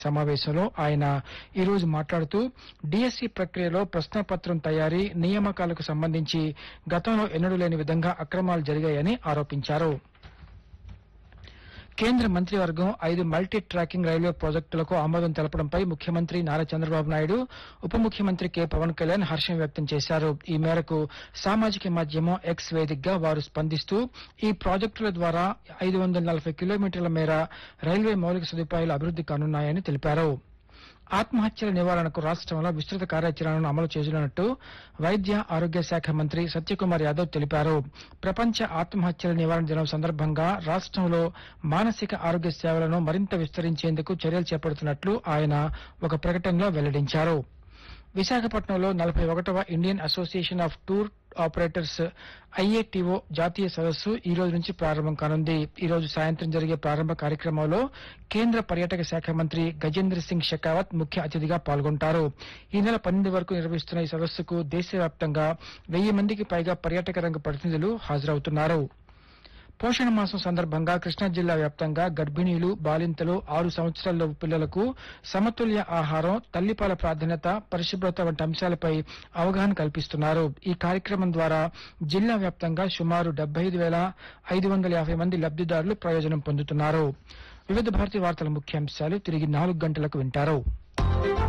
సమావేశంలో ఆయన ఈ రోజు మాట్లాడుతూ డిఎస్సి ప్రక్రియలో ప్రశ్నపత్రం తయారీ నియామకాలకు సంబంధించి గతంలో ఎన్నడూ లేని విధంగా అక్రమాలు జరిగాయని ఆరోపించారు కేంద్ర మంత్రివర్గం ఐదు మల్టీ ట్రాకింగ్ రైల్వే ప్రాజెక్టులకు ఆమోదం తెలపడంపై ముఖ్యమంత్రి నారా చంద్రబాబు నాయుడు ఉప ముఖ్యమంత్రి కె పవన్ కళ్యాణ్ హర్షం వ్యక్తం చేశారు ఈ మేరకు సామాజిక మాధ్యమం ఎక్స్ వేదికగా వారు స్పందిస్తూ ఈ ప్రాజెక్టుల ద్వారా ఐదు వందల నలభై కిలోమీటర్ల మేర రైల్వే మౌలిక సదుపాయాలు అభివృద్ది కానున్నాయని తెలిపారు ఆత్మహత్యల నివారణకు రాష్ట్రంలో విస్తృత కార్యాచరణను అమలు చేయనున్నట్టు వైద్య ఆరోగ్య శాఖ మంత్రి సత్యకుమార్ యాదవ్ తెలిపారు ప్రపంచ ఆత్మహత్యల నివారణ దినం సందర్భంగా రాష్ట్రంలో మానసిక ఆరోగ్య సేవలను మరింత విస్తరించేందుకు చర్యలు చేపడుతున్నట్లు ఆయన ఒక ప్రకటనలో వెల్లడించారు విశాఖపట్నంలో నలభై ఒకటవ Indian association of tour operators IATO జాతీయ సదస్సు ఈ రోజు నుంచి ప్రారంభం కానుంది ఈ రోజు సాయంత్రం జరిగే ప్రారంభ కార్యక్రమంలో కేంద్ర పర్యాటక శాఖ మంత్రి గజేంద్ర సింగ్ షెకావత్ ముఖ్య అతిథిగా పాల్గొంటారు ఈ నెల పన్నెండు వరకు నిర్వహిస్తున్న ఈ సదస్సుకు దేశవ్యాప్తంగా వెయ్యి మందికి పైగా పర్యాటక రంగ ప్రతినిధులు హాజరవుతున్నారు పోషణ మాసం సందర్భంగా కృష్ణా జిల్లా వ్యాప్తంగా గర్భిణీలు బాలింతలు ఆరు సంవత్సరాల పిల్లలకు సమతుల్య ఆహారం తల్లిపాల ప్రాధాన్యత పరిశుభ్రత వంటి అంశాలపై అవగాహన కల్పిస్తున్నారు ఈ కార్యక్రమం ద్వారా జిల్లా వ్యాప్తంగా సుమారు డెబ్బై ఐదు వేల ఐదు వందల యాభై మంది లబ్దిదారులు ప్రయోజనం పొందుతున్నారు వివిధ భారతి వార్తల ముఖ్యాంశాలు తిరిగి నాలుగు గంటలకు వింటారు